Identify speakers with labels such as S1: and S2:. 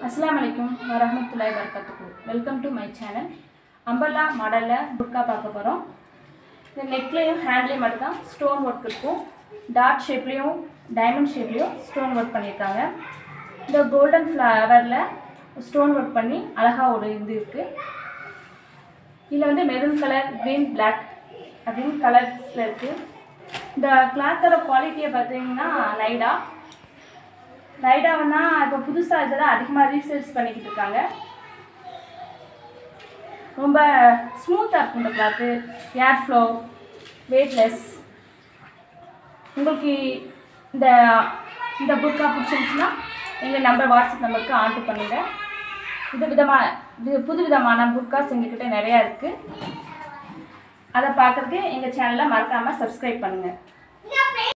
S1: அஸ்ஸலாமு அலைக்கும் வரஹ்மத்துல்லாஹி வரகாத்துஹு welcome to my channel umbrella மாடலில் புர்கா பார்க்க போகிறோம் இந்த நெக்லேயும் ஹேண்ட்லேயும் மட்டும் தான் ஸ்டோன் ஒர்க் இருக்கும் டாட் ஷேப்லேயும் டைமண்ட் ஷேப்லேயும் ஸ்டோன் ஒர்க் பண்ணியிருக்காங்க இந்த கோல்டன் ஃப்ளவரில் ஸ்டோன் ஒர்க் பண்ணி அழகாக ஒரு இது இருக்குது இதில் வந்து மெரூன் கலர் க்ரீன் பிளாக் அப்படின்னு கலர்ஸில் இருக்குது இந்த கிளாத்தோட குவாலிட்டியை பார்த்தீங்கன்னா லைடா லைடாவனா இப்போ புதுசாக இதெல்லாம் அதிகமாக ரீசேல்ஸ் பண்ணிக்கிட்டு இருக்காங்க ரொம்ப ஸ்மூத்தாக இருக்கும் இந்த கிளாத்து ஏர் ஃப்ளோ வெயிட்லெஸ் உங்களுக்கு இந்த இந்த புக்கா பிடிச்சிருந்துச்சுன்னா எங்கள் நம்பர் வாட்ஸ்அப் நம்பருக்கு ஆர்டர் பண்ணுங்கள் இது விதமாக இது புது விதமான புக்காஸ் எங்ககிட்ட நிறையா இருக்குது அதை பார்க்குறதுக்கு எங்கள் சேனலை மறக்காமல் சப்ஸ்கிரைப் பண்ணுங்கள்